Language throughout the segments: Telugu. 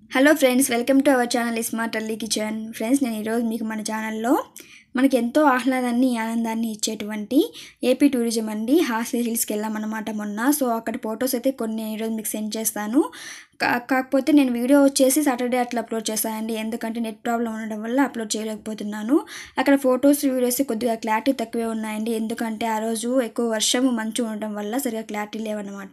hello friends welcome to our channel smart ally kitchen friends నేను ఈరోజు మీకు మన ఛానల్లో మనకి ఎంతో ఆహ్లాదాన్ని ఆనందాన్ని ఇచ్చేటువంటి ఏపీ టూరిజం అండి హాస్లీ హిల్స్కి వెళ్ళామన్నమాట మొన్న సో అక్కడ ఫొటోస్ అయితే కొన్ని నేను ఈరోజు మీకు సెండ్ చేస్తాను కా- కాకపోతే నేను వీడియో వచ్చేసి సాటర్డే అట్లా అప్లోడ్ చేస్తానండి ఎందుకంటే నెట్ ప్రాబ్లం ఉండడం వల్ల అప్లోడ్ చేయలేకపోతున్నాను అక్కడ ఫొటోస్ వీడియోస్ కొద్దిగా క్లారిటీ తక్కువే ఉన్నాయండి ఎందుకంటే ఆ రోజు ఎక్కువ వర్షం మంచు ఉండడం వల్ల సరిగా క్లారిటీ లేవన్నమాట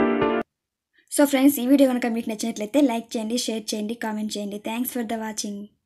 సో ఫ్రెండ్స్ ఈ వీడియో కనుక మీకు నచ్చినట్లయితే లైక్ చేయండి షేర్ చేయండి కామెంట్ చేయండి థ్యాంక్స్ ఫర్ ద వాచింగ్